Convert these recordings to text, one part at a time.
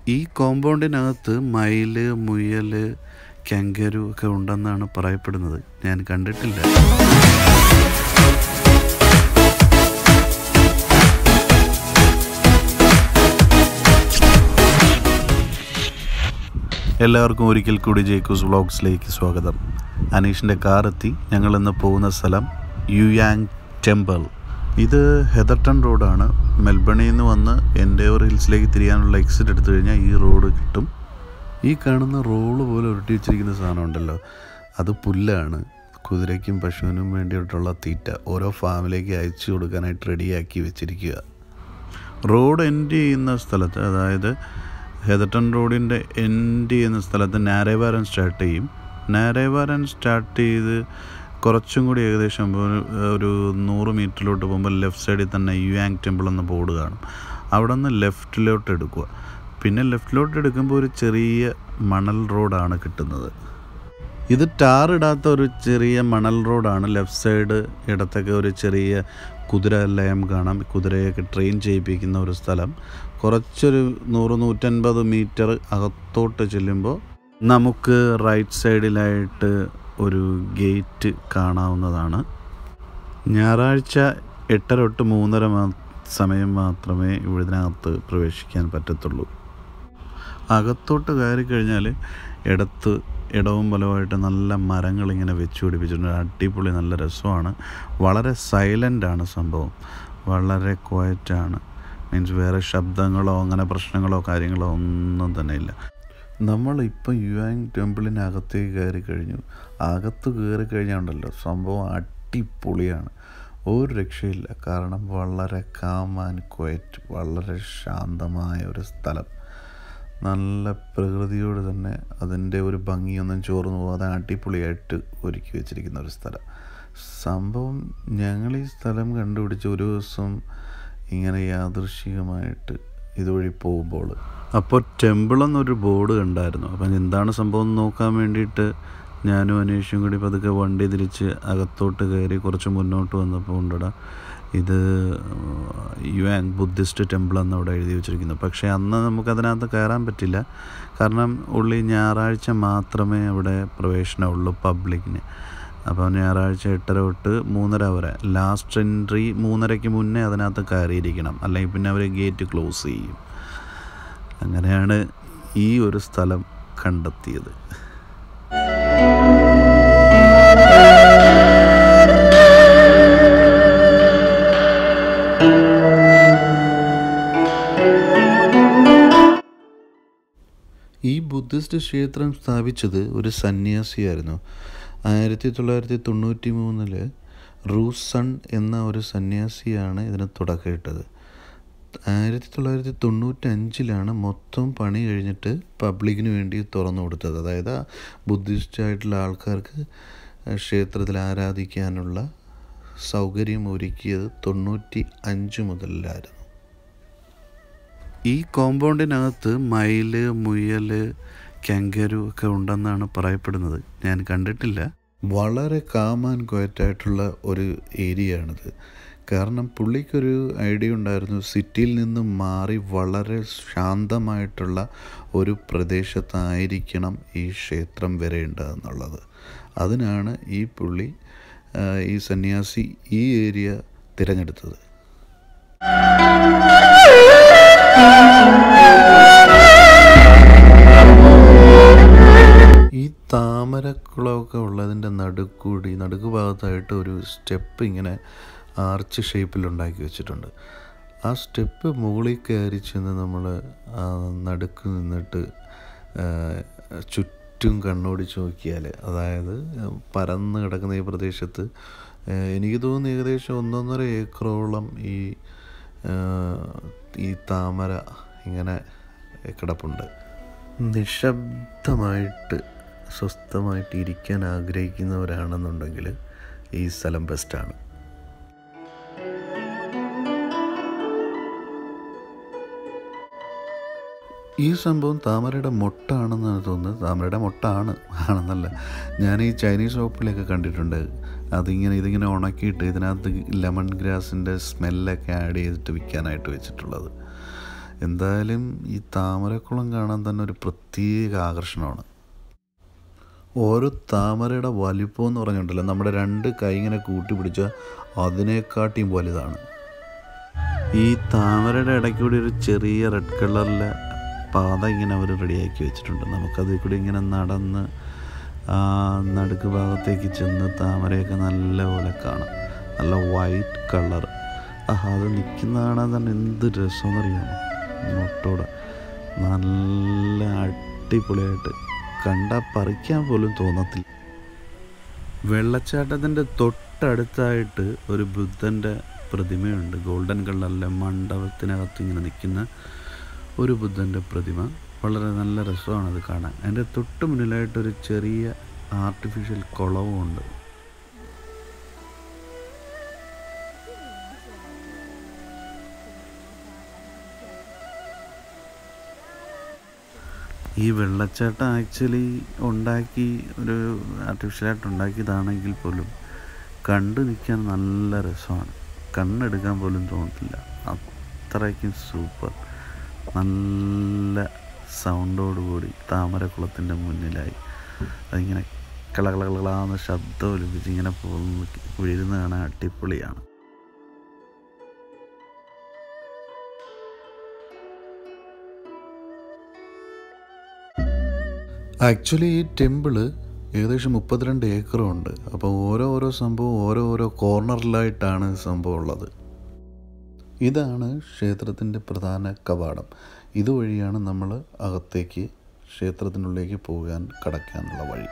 ഈ കോമ്പൗണ്ടിനകത്ത് മയില് മുയൽ കെങ്കരു ഒക്കെ ഉണ്ടെന്നാണ് പറയപ്പെടുന്നത് ഞാൻ കണ്ടിട്ടില്ല എല്ലാവർക്കും ഒരിക്കൽ കൂടി ജേക്കൂസ് വ്ളോഗ്സിലേക്ക് സ്വാഗതം അനീഷിൻ്റെ കാർ എത്തി ഞങ്ങൾ ഇന്ന് പോകുന്ന സ്ഥലം യുയാങ് ടെമ്പിൾ ഇത് ഹെദർട്ടൺ റോഡാണ് മെൽബണിൽ നിന്ന് വന്ന് എൻ്റെ ഒരു ഹിൽസിലേക്ക് തിരിയാനുള്ള എക്സിറ്റ് എടുത്തു കഴിഞ്ഞാൽ ഈ റോഡ് കിട്ടും ഈ കാണുന്ന റോള് പോലെ ഉരുട്ടി വെച്ചിരിക്കുന്ന സാധനം ഉണ്ടല്ലോ അത് പുല്ലാണ് കുതിരയ്ക്കും പശുവിനും വേണ്ടിയിട്ടുള്ള തീറ്റ ഓരോ ഫാമിലേക്ക് അയച്ചു കൊടുക്കാനായിട്ട് റെഡിയാക്കി വെച്ചിരിക്കുക റോഡ് എൻഡ് ചെയ്യുന്ന സ്ഥലത്ത് അതായത് ഹെദർട്ടൺ റോഡിൻ്റെ എൻഡ് ചെയ്യുന്ന സ്ഥലത്ത് നാരേവാരൻ സ്റ്റാർട്ട് ചെയ്യും നാരേവാരൻ സ്റ്റാർട്ട് ചെയ്ത് കുറച്ചും കൂടി ഏകദേശം ഒരു ഒരു നൂറ് മീറ്ററിലോട്ട് പോകുമ്പോൾ ലെഫ്റ്റ് സൈഡിൽ തന്നെ യുയാങ് ടെമ്പിൾ എന്ന ബോർഡ് കാണും അവിടെ നിന്ന് ലെഫ്റ്റിലോട്ട് എടുക്കുക പിന്നെ ലെഫ്റ്റിലോട്ട് എടുക്കുമ്പോൾ ഒരു ചെറിയ മണൽ റോഡാണ് കിട്ടുന്നത് ഇത് ടാർ ഇടാത്ത ഒരു ചെറിയ മണൽ റോഡാണ് ലെഫ്റ്റ് സൈഡ് ഇടത്തൊക്കെ ഒരു ചെറിയ കുതിര ലയം കാണാം കുതിരയൊക്കെ ട്രെയിൻ ചെയ്യിപ്പിക്കുന്ന ഒരു സ്ഥലം കുറച്ചൊരു നൂറ് നൂറ്റൻപത് മീറ്റർ അകത്തോട്ട് ചെല്ലുമ്പോൾ നമുക്ക് റൈറ്റ് സൈഡിലായിട്ട് ഒരു ഗേറ്റ് കാണാവുന്നതാണ് ഞായറാഴ്ച എട്ടര തൊട്ട് മൂന്നര മാ സമയം മാത്രമേ ഇതിനകത്ത് പ്രവേശിക്കാൻ പറ്റത്തുള്ളൂ അകത്തോട്ട് കയറി കഴിഞ്ഞാൽ ഇടത്ത് ഇടവും വലവുമായിട്ട് നല്ല മരങ്ങൾ ഇങ്ങനെ വെച്ച് പിടിപ്പിച്ചിട്ടുണ്ട് അടിപൊളി നല്ല രസമാണ് വളരെ സൈലൻ്റ് ആണ് സംഭവം വളരെ ക്വയറ്റാണ് മീൻസ് വേറെ ശബ്ദങ്ങളോ അങ്ങനെ പ്രശ്നങ്ങളോ കാര്യങ്ങളോ ഒന്നും തന്നെ ഇല്ല നമ്മളിപ്പം യുവാങ് ടെമ്പിളിനകത്തേക്ക് കയറി കഴിഞ്ഞു അകത്ത് കയറി കഴിഞ്ഞാൽ ഉണ്ടല്ലോ സംഭവം അടിപൊളിയാണ് ഒരു രക്ഷയില്ല കാരണം വളരെ കാം ആൻഡ് ക്വയറ്റ് വളരെ ശാന്തമായ ഒരു സ്ഥലം നല്ല പ്രകൃതിയോട് തന്നെ അതിൻ്റെ ഒരു ഭംഗിയൊന്നും ചോർന്നു പോകാതെ അടിപൊളിയായിട്ട് ഒരുക്കി വെച്ചിരിക്കുന്ന ഒരു സ്ഥലം സംഭവം ഞങ്ങൾ ഈ സ്ഥലം കണ്ടുപിടിച്ച് ഒരു ദിവസം ഇങ്ങനെ യാദൃശികമായിട്ട് ഇതുവഴി പോകുമ്പോൾ അപ്പോൾ ടെമ്പിൾ എന്നൊരു ബോർഡ് കണ്ടായിരുന്നു അപ്പം എന്താണ് സംഭവം എന്ന് നോക്കാൻ വേണ്ടിയിട്ട് ഞാനും അന്വേഷിച്ചും കൂടി പതുക്കെ വണ്ടി തിരിച്ച് അകത്തോട്ട് കയറി കുറച്ച് മുന്നോട്ട് വന്നപ്പോൾ ഉണ്ടടാ ഇത് യുവാങ് ബുദ്ധിസ്റ്റ് ടെമ്പിൾ എന്ന് അവിടെ എഴുതി വെച്ചിരിക്കുന്നു പക്ഷേ അന്ന് നമുക്കതിനകത്ത് കയറാൻ പറ്റില്ല കാരണം ഉള്ളി ഞായറാഴ്ച മാത്രമേ അവിടെ പ്രവേശനമുള്ളൂ പബ്ലിക്കിന് അപ്പോൾ ഞായറാഴ്ച എട്ടര തൊട്ട് മൂന്നര വരെ ലാസ്റ്റ് എൻട്രി മൂന്നരയ്ക്ക് മുന്നേ അതിനകത്ത് കയറിയിരിക്കണം അല്ലെങ്കിൽ പിന്നെ അവർ ഗേറ്റ് ക്ലോസ് ചെയ്യും അങ്ങനെയാണ് ഈ ഒരു സ്ഥലം കണ്ടെത്തിയത് ഈ ബുദ്ധിസ്റ്റ് ക്ഷേത്രം സ്ഥാപിച്ചത് ഒരു സന്യാസിയായിരുന്നു ആയിരത്തി തൊള്ളായിരത്തി തൊണ്ണൂറ്റി മൂന്നില് റൂസൺ എന്ന ഒരു സന്യാസിയാണ് ഇതിന് തുടക്കമിട്ടത് ആയിരത്തി തൊള്ളായിരത്തി തൊണ്ണൂറ്റഞ്ചിലാണ് മൊത്തം പണി കഴിഞ്ഞിട്ട് പബ്ലിക്കിന് വേണ്ടി തുറന്നു കൊടുത്തത് അതായത് ബുദ്ധിസ്റ്റ് ആയിട്ടുള്ള ആൾക്കാർക്ക് ക്ഷേത്രത്തിൽ ആരാധിക്കാനുള്ള സൗകര്യം ഒരുക്കിയത് തൊണ്ണൂറ്റി അഞ്ച് മുതലായിരുന്നു ഈ കോമ്പൗണ്ടിനകത്ത് മയില് മുയൽ കെങ്കരു ഒക്കെ ഉണ്ടെന്നാണ് പറയപ്പെടുന്നത് ഞാൻ കണ്ടിട്ടില്ല വളരെ കാമാൻ ക്വയറ്റായിട്ടുള്ള ഒരു ഏരിയ ആണിത് കാരണം പുള്ളിക്കൊരു ഐഡിയ ഉണ്ടായിരുന്നു സിറ്റിയിൽ നിന്ന് മാറി വളരെ ശാന്തമായിട്ടുള്ള ഒരു പ്രദേശത്തായിരിക്കണം ഈ ക്ഷേത്രം വരേണ്ടതെന്നുള്ളത് അതിനാണ് ഈ പുള്ളി ഈ സന്യാസി ഈ ഏരിയ തിരഞ്ഞെടുത്തത് ഈ താമരക്കുളമൊക്കെ ഉള്ളതിൻ്റെ നടുക്കൂടി നടുക്ക് ഭാഗത്തായിട്ട് ഒരു സ്റ്റെപ്പ് ഇങ്ങനെ ആർച്ച് ഷേപ്പിൽ ഉണ്ടാക്കി വെച്ചിട്ടുണ്ട് ആ സ്റ്റെപ്പ് മുകളിൽ കയറി ചെന്ന് നമ്മൾ നടുക്ക് നിന്നിട്ട് ചുറ്റും കണ്ണോടിച്ച് നോക്കിയാൽ അതായത് പരന്ന് കിടക്കുന്ന ഈ പ്രദേശത്ത് എനിക്ക് തോന്നുന്നു ഏകദേശം ഒന്നൊന്നര ഏക്കറോളം ഈ ഈ താമര ഇങ്ങനെ കിടപ്പുണ്ട് നിശബ്ദമായിട്ട് സ്വസ്ഥമായിട്ട് ഇരിക്കാൻ ആഗ്രഹിക്കുന്നവരാണെന്നുണ്ടെങ്കിൽ ഈ സ്ഥലം ബെസ്റ്റാണ് ഈ സംഭവം താമരയുടെ മൊട്ടാണെന്നാണ് തോന്നുന്നത് താമരയുടെ മൊട്ടാണ് ആണെന്നല്ല ഞാൻ ഈ ചൈനീസ് ഷോപ്പിലൊക്കെ കണ്ടിട്ടുണ്ട് അതിങ്ങനെ ഇതിങ്ങനെ ഉണക്കിയിട്ട് ഇതിനകത്ത് ലെമൺ ഗ്രാസിൻ്റെ സ്മെല്ലൊക്കെ ആഡ് ചെയ്തിട്ട് വിൽക്കാനായിട്ട് വെച്ചിട്ടുള്ളത് എന്തായാലും ഈ താമരക്കുളം കാണാൻ തന്നെ ഒരു പ്രത്യേക ആകർഷണമാണ് ഓരോ താമരയുടെ വലിപ്പം എന്ന് പറഞ്ഞിട്ടുണ്ടല്ലോ നമ്മുടെ രണ്ട് കൈ ഇങ്ങനെ കൂട്ടി പിടിച്ചാൽ അതിനെക്കാട്ടിയും വലുതാണ് ഈ താമരയുടെ ഇടയ്ക്കൂടി ഒരു ചെറിയ റെഡ് കളറിലെ പാത ഇങ്ങനെ അവർ റെഡിയാക്കി വെച്ചിട്ടുണ്ട് നമുക്കതിൽ കൂടി ഇങ്ങനെ നടന്ന് ആ നടുക്ക് ഭാഗത്തേക്ക് ചെന്ന് താമരയൊക്കെ നല്ലപോലെ കാണാം നല്ല വൈറ്റ് കളർ ആഹാ അത് നിൽക്കുന്ന കാണാൻ തന്നെ എന്ത് രസമെന്നറിയാമോ മുട്ടോടെ നല്ല അടിപൊളിയായിട്ട് കണ്ടാൽ പറിക്കാൻ പോലും തോന്നത്തില്ല വെള്ളച്ചാട്ടത്തിൻ്റെ തൊട്ടടുത്തായിട്ട് ഒരു ബുദ്ധൻ്റെ പ്രതിമയുണ്ട് ഗോൾഡൻ കളറിലെ മണ്ഡപത്തിനകത്ത് ഇങ്ങനെ നിൽക്കുന്ന ഒരു ബുദ്ധൻ്റെ പ്രതിമ വളരെ നല്ല രസമാണത് കാണാൻ അതിൻ്റെ തൊട്ട് മുന്നിലായിട്ടൊരു ചെറിയ ആർട്ടിഫിഷ്യൽ കുളവുമുണ്ട് ഈ വെള്ളച്ചാട്ടം ആക്ച്വലി ഉണ്ടാക്കി ഒരു ആർട്ടിഫിഷ്യലായിട്ട് ഉണ്ടാക്കിയതാണെങ്കിൽ പോലും കണ്ടു നിൽക്കാൻ നല്ല രസമാണ് കണ്ണെടുക്കാൻ പോലും തോന്നത്തില്ല അത്രയ്ക്കും സൂപ്പർ നല്ല സൗണ്ടോടുകൂടി താമരക്കുളത്തിൻ്റെ മുന്നിലായി അതിങ്ങനെ കളകളകളാന്ന് ശബ്ദം ഒലിപ്പിച്ച് ഇങ്ങനെ പോകുന്ന വീഴുന്ന കാണാൻ അടിപൊളിയാണ് ആക്ച്വലി ഈ ടെമ്പിള് ഏകദേശം മുപ്പത്തിരണ്ട് ഏക്കറും ഉണ്ട് അപ്പോൾ ഓരോ ഓരോ സംഭവം ഓരോ ഓരോ കോർണറിലായിട്ടാണ് സംഭവം ഉള്ളത് ഇതാണ് ക്ഷേത്രത്തിൻ്റെ പ്രധാന കവാടം ഇതുവഴിയാണ് നമ്മൾ അകത്തേക്ക് ക്ഷേത്രത്തിനുള്ളിലേക്ക് പോകാൻ കടക്കാനുള്ള വഴി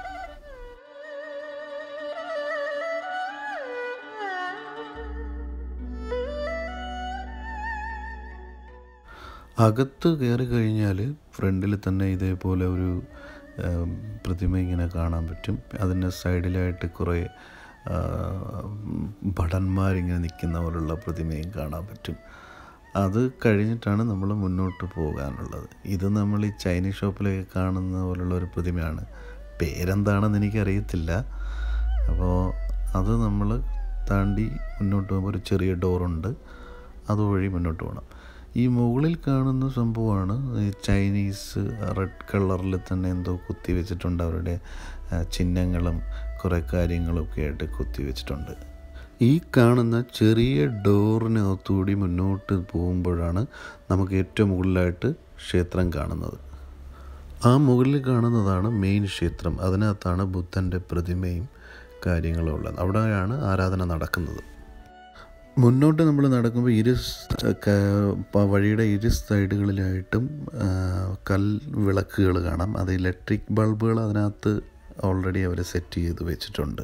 അകത്ത് കയറി കഴിഞ്ഞാൽ ഫ്രണ്ടിൽ തന്നെ ഇതേപോലെ ഒരു ഏം, പ്രതിമ ഇങ്ങനെ കാണാൻ പറ്റും അതിൻ്റെ സൈഡിലായിട്ട് കുറേ ആ, ഭടന്മാരിങ്ങനെ നിൽക്കുന്ന പോലുള്ള പ്രതിമയും കാണാൻ പറ്റും അത് കഴിഞ്ഞിട്ടാണ് നമ്മൾ മുന്നോട്ട് പോകാനുള്ളത് ഇത് നമ്മൾ ഈ ചൈനീസ് ഷോപ്പിലൊക്കെ കാണുന്ന പോലുള്ള ഒരു പ്രതിമയാണ് പേരെന്താണെന്ന് എനിക്കറിയത്തില്ല അപ്പോൾ അത് നമ്മൾ താണ്ടി മുന്നോട്ട് പോകുമ്പോൾ ഒരു ചെറിയ ഡോറുണ്ട് അതുവഴി മുന്നോട്ട് പോകണം ഈ മുകളിൽ കാണുന്ന സംഭവമാണ് ഈ ചൈനീസ് റെഡ് കളറിൽ തന്നെ എന്തോ കുത്തി വെച്ചിട്ടുണ്ട് അവരുടെ ആ, ചിഹ്നങ്ങളും കുറേ കാര്യങ്ങളൊക്കെ ആയിട്ട് കുത്തി വെച്ചിട്ടുണ്ട് ഈ കാണുന്ന ചെറിയ ഡോറിനകത്തുകൂടി മുന്നോട്ട് പോകുമ്പോഴാണ് നമുക്ക് ഏറ്റവും മുകളിലായിട്ട് ക്ഷേത്രം കാണുന്നത് ആ മുകളിൽ കാണുന്നതാണ് മെയിൻ ക്ഷേത്രം അതിനകത്താണ് ബുദ്ധൻ്റെ പ്രതിമയും കാര്യങ്ങളും ഉള്ളത് അവിടെയാണ് ആരാധന നടക്കുന്നത് മുന്നോട്ട് നമ്മൾ നടക്കുമ്പോൾ ഇരു സ്- ക- പ- വഴിയുടെ ഇരു സൈഡുകളിലായിട്ടും ആ, കൽ വിളക്കുകൾ കാണാം അത് ഇലക്ട്രിക് ബൾബുകൾ അതിനകത്ത് ഓൾറെഡി അവർ സെറ്റ് ചെയ്ത് വെച്ചിട്ടുണ്ട്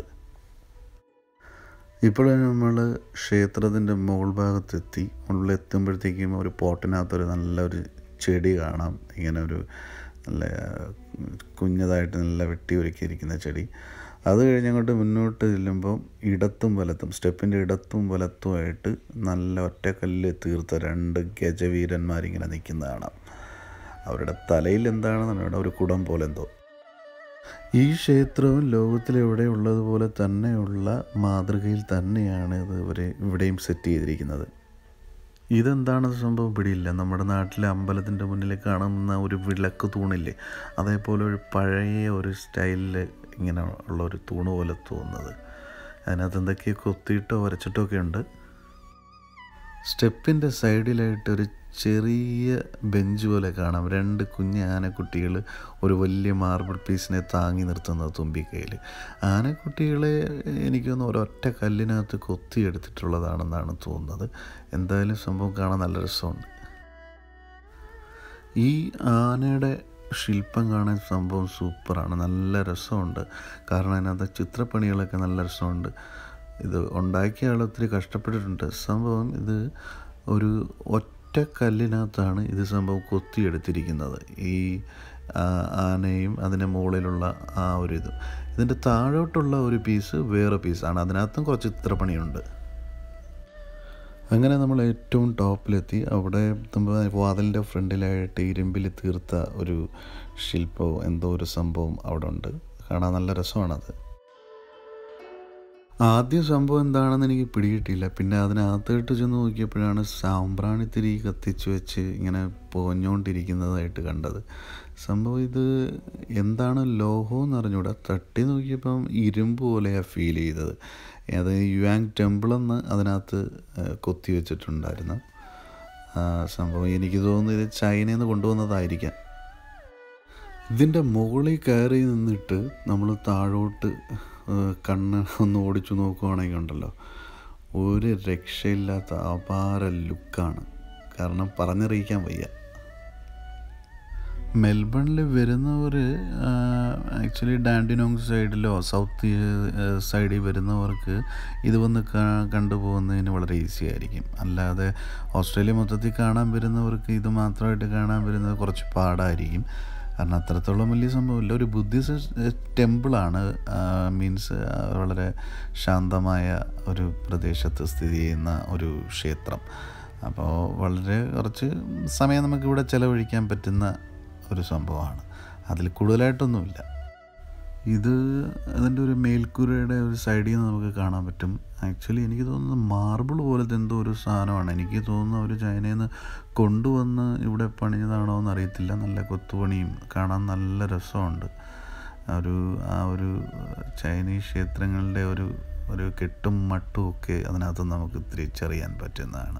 ഇപ്പോൾ നമ്മൾ ക്ഷേത്രത്തിൻ്റെ മുകൾ ഭാഗത്തെത്തി മുകളിലെത്തുമ്പോഴത്തേക്കും ഒരു പോട്ടിനകത്തൊരു നല്ലൊരു ചെടി കാണാം ഇങ്ങനെ ഒരു നല്ല കുഞ്ഞതായിട്ട് നല്ല വെട്ടി ഒരുക്കിയിരിക്കുന്ന ചെടി അത് കഴിഞ്ഞ് അങ്ങോട്ട് മുന്നോട്ട് ചെല്ലുമ്പം ഇടത്തും വലത്തും സ്റ്റെപ്പിൻ്റെ ഇടത്തും വലത്തുമായിട്ട് നല്ല ഒറ്റക്കല്ല് തീർത്ത രണ്ട് ഗജവീരന്മാരിങ്ങനെ നിൽക്കുന്ന കാണാം അവരുടെ തലയിൽ എന്താണെന്ന് അറിയണം ഒരു കുടം പോലെ എന്തോ ഈ ക്ഷേത്രവും ലോകത്തിലെവിടെ ഉള്ളതുപോലെ തന്നെയുള്ള മാതൃകയിൽ തന്നെയാണ് ഇത് ഇവർ ഇവിടെയും സെറ്റ് ചെയ്തിരിക്കുന്നത് ഇതെന്താണ് സംഭവം പിടിയില്ല നമ്മുടെ നാട്ടിലെ അമ്പലത്തിൻ്റെ മുന്നിൽ കാണുന്ന ഒരു വിളക്ക് തൂണില്ലേ അതേപോലെ ഒരു പഴയ ഒരു സ്റ്റൈലിൽ ഇങ്ങനെ ഉള്ള ഒരു തൂണ് പോലെ തോന്നുന്നത് അതിനകത്ത് എന്തൊക്കെയോ കൊത്തിയിട്ടോ വരച്ചിട്ടോ ഒക്കെ ഉണ്ട് സ്റ്റെപ്പിൻ്റെ സൈഡിലായിട്ട് ഒരു ചെറിയ ബെഞ്ച് പോലെ കാണാം രണ്ട് കുഞ്ഞ് ആനക്കുട്ടികൾ ഒരു വലിയ മാർബിൾ പീസിനെ താങ്ങി നിർത്തുന്നത് തുമ്പിക്കൈയിൽ ആനക്കുട്ടികളെ എനിക്ക് തോന്നുന്നു ഒരൊറ്റ കല്ലിനകത്ത് കൊത്തിയെടുത്തിട്ടുള്ളതാണെന്നാണ് തോന്നുന്നത് എന്തായാലും സംഭവം കാണാൻ നല്ല രസമുണ്ട് ഈ ആനയുടെ ശില്പം കാണാൻ സംഭവം സൂപ്പറാണ് നല്ല രസമുണ്ട് കാരണം അതിനകത്ത് ചിത്രപ്പണികളൊക്കെ നല്ല രസമുണ്ട് ഇത് ഉണ്ടാക്കിയ ആൾ ഒത്തിരി കഷ്ടപ്പെട്ടിട്ടുണ്ട് സംഭവം ഇത് ഒരു ഒറ്റ കല്ലിനകത്താണ് ഇത് സംഭവം കൊത്തിയെടുത്തിരിക്കുന്നത് ഈ ആ, ആനയും അതിൻ്റെ മുകളിലുള്ള ആ ഒരു ഇത് ഇതിൻ്റെ താഴോട്ടുള്ള ഒരു പീസ് വേറെ പീസാണ് അതിനകത്തും കുറച്ച് ചിത്രപ്പണിയുണ്ട് അങ്ങനെ നമ്മൾ ഏറ്റവും ടോപ്പിലെത്തി അവിടെ എത്തുമ്പോൾ വാതിലിൻ്റെ ഫ്രണ്ടിലായിട്ട് ഇരുമ്പിൽ തീർത്ത ഒരു ശില്പവും എന്തോ ഒരു സംഭവം അവിടെ ഉണ്ട് കാണാൻ നല്ല രസമാണത് ആദ്യം സംഭവം എന്താണെന്ന് എനിക്ക് പിടികിട്ടിയില്ല പിന്നെ അതിനകത്തോട്ട് ചെന്ന് നോക്കിയപ്പോഴാണ് സാമ്പ്രാണിത്തിരി കത്തിച്ച് വെച്ച് ഇങ്ങനെ പോഞ്ഞുകൊണ്ടിരിക്കുന്നതായിട്ട് കണ്ടത് സംഭവം ഇത് എന്താണ് ലോഹം എന്ന് അറിഞ്ഞൂടാ തട്ടി നോക്കിയപ്പം ഇരുമ്പ് പോലെയാണ് ഫീൽ ചെയ്തത് അത് യുവാങ് ടെമ്പിളെന്ന് അതിനകത്ത് കൊത്തി വെച്ചിട്ടുണ്ടായിരുന്നു സംഭവം എനിക്ക് തോന്നുന്നു ഇത് ചൈനയിൽ നിന്ന് കൊണ്ടുവന്നതായിരിക്കാം ഇതിൻ്റെ മുകളിൽ കയറി നിന്നിട്ട് നമ്മൾ താഴോട്ട് കണ്ണ് ഒന്ന് ഓടിച്ചു നോക്കുവാണെങ്കിൽ ഉണ്ടല്ലോ ഒരു രക്ഷയില്ലാത്ത അപാര ലുക്കാണ് കാരണം പറഞ്ഞറിയിക്കാൻ വയ്യ മെൽബണിൽ വരുന്നവർ ആക്ച്വലി ഡാൻഡിനോങ് സൈഡിലോ സൗത്ത് സൈഡിൽ വരുന്നവർക്ക് ഇത് വന്ന് കണ്ടുപോകുന്നതിന് വളരെ ഈസി ആയിരിക്കും അല്ലാതെ ഓസ്ട്രേലിയ മൊത്തത്തിൽ കാണാൻ വരുന്നവർക്ക് ഇത് മാത്രമായിട്ട് കാണാൻ വരുന്നത് കുറച്ച് പാടായിരിക്കും കാരണം അത്രത്തോളം വലിയ സംഭവമില്ല ഒരു ബുദ്ധിസ്റ്റ് ടെമ്പിളാണ് മീൻസ് വളരെ ശാന്തമായ ഒരു പ്രദേശത്ത് സ്ഥിതി ചെയ്യുന്ന ഒരു ക്ഷേത്രം അപ്പോൾ വളരെ കുറച്ച് സമയം നമുക്കിവിടെ ചിലവഴിക്കാൻ പറ്റുന്ന ഒരു സംഭവമാണ് അതിൽ കൂടുതലായിട്ടൊന്നുമില്ല ഇത് അതിൻ്റെ ഒരു മേൽക്കൂരയുടെ ഒരു സൈഡിൽ നിന്ന് നമുക്ക് കാണാൻ പറ്റും ആക്ച്വലി എനിക്ക് തോന്നുന്നത് മാർബിൾ പോലത്തെ എന്തോ ഒരു സാധനമാണ് എനിക്ക് തോന്നുന്ന ഒരു ചൈനയിൽ നിന്ന് കൊണ്ടുവന്ന് ഇവിടെ പണിഞ്ഞതാണോ എന്ന് അറിയത്തില്ല നല്ല കൊത്തുപണിയും കാണാൻ നല്ല രസമുണ്ട് ഒരു ആ ഒരു ചൈനീസ് ക്ഷേത്രങ്ങളുടെ ഒരു ഒരു കെട്ടും മട്ടും ഒക്കെ അതിനകത്ത് നമുക്ക് തിരിച്ചറിയാൻ പറ്റുന്നതാണ്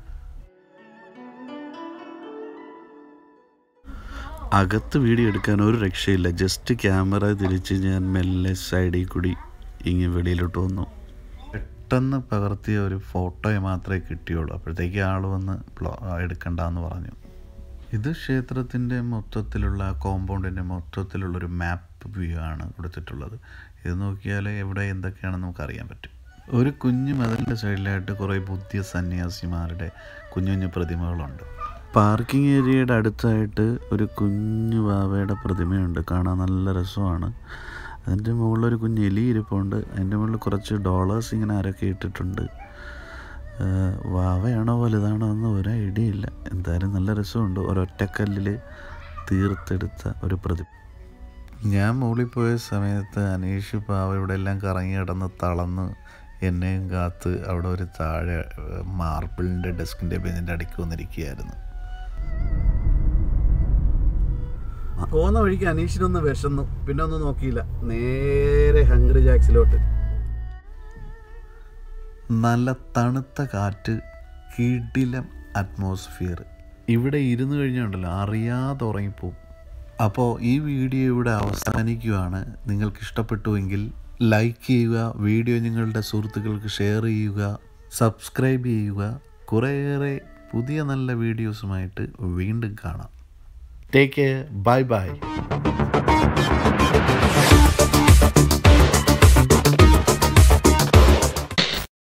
അകത്ത് വീഡിയോ എടുക്കാൻ ഒരു രക്ഷയില്ല ജസ്റ്റ് ക്യാമറ തിരിച്ച് ഞാൻ മെല്ലെ സൈഡിൽ കൂടി ഇങ്ങനെ വെളിയിലോട്ട് വന്നു പെട്ടെന്ന് പകർത്തിയ ഒരു ഫോട്ടോയെ മാത്രമേ കിട്ടിയുള്ളൂ അപ്പോഴത്തേക്ക് ആൾ വന്ന് എടുക്കണ്ടെന്ന് പറഞ്ഞു ഇത് ക്ഷേത്രത്തിൻ്റെ മൊത്തത്തിലുള്ള കോമ്പൗണ്ടിൻ്റെ മൊത്തത്തിലുള്ളൊരു മാപ്പ് വ്യൂ ആണ് കൊടുത്തിട്ടുള്ളത് ഇത് നോക്കിയാൽ എവിടെ എന്തൊക്കെയാണെന്ന് നമുക്ക് അറിയാൻ പറ്റും ഒരു കുഞ്ഞു മതിലിൻ്റെ സൈഡിലായിട്ട് കുറേ ബുദ്ധിയ സന്യാസിമാരുടെ കുഞ്ഞു കുഞ്ഞു പ്രതിമകളുണ്ട് പാർക്കിംഗ് ഏരിയയുടെ അടുത്തായിട്ട് ഒരു കുഞ്ഞു വാവയുടെ പ്രതിമയുണ്ട് കാണാൻ നല്ല രസമാണ് അതിൻ്റെ മുകളിൽ ഒരു കുഞ്ഞ് എലി ഇരിപ്പുണ്ട് അതിൻ്റെ മുകളിൽ കുറച്ച് ഡോളേഴ്സ് ഇങ്ങനെ ആരൊക്കെ ഇട്ടിട്ടുണ്ട് വാവയാണോ വലുതാണോ എന്ന് ഒരു ഐഡിയ ഇല്ല എന്തായാലും നല്ല രസമുണ്ട് ഒരൊറ്റക്കല്ലിൽ തീർത്തെടുത്ത ഒരു പ്രതി ഞാൻ മുകളിൽ പോയ സമയത്ത് അനീഷ് പാവ ഇവിടെ എല്ലാം കറങ്ങി കിടന്ന് തളർന്ന് എന്നെയും കാത്ത് അവിടെ ഒരു താഴെ മാർബിളിൻ്റെ ഡെസ്കിൻ്റെ ബെഞ്ചിൻ്റെ അടുക്ക് വന്നിരിക്കുകയായിരുന്നു പോകുന്ന വഴിക്ക് അനീഷിനൊന്ന് വിശന്നു പിന്നെ ഒന്നും നോക്കിയില്ല നേരെ ഹംഗ്രി ജാക്സിലോട്ട് നല്ല തണുത്ത കാറ്റ് കിടിലം അറ്റ്മോസ്ഫിയർ ഇവിടെ ഇരുന്ന് കഴിഞ്ഞുണ്ടല്ലോ അറിയാതെ ഉറങ്ങിപ്പോവും അപ്പോൾ ഈ വീഡിയോ ഇവിടെ അവസാനിക്കുകയാണ് നിങ്ങൾക്ക് ഇഷ്ടപ്പെട്ടുവെങ്കിൽ ലൈക്ക് ചെയ്യുക വീഡിയോ നിങ്ങളുടെ സുഹൃത്തുക്കൾക്ക് ഷെയർ ചെയ്യുക സബ്സ്ക്രൈബ് ചെയ്യുക കുറേയേറെ പുതിയ നല്ല വീഡിയോസുമായിട്ട് വീണ്ടും കാണാം ടേക്ക് കെയർ ബൈ ബൈ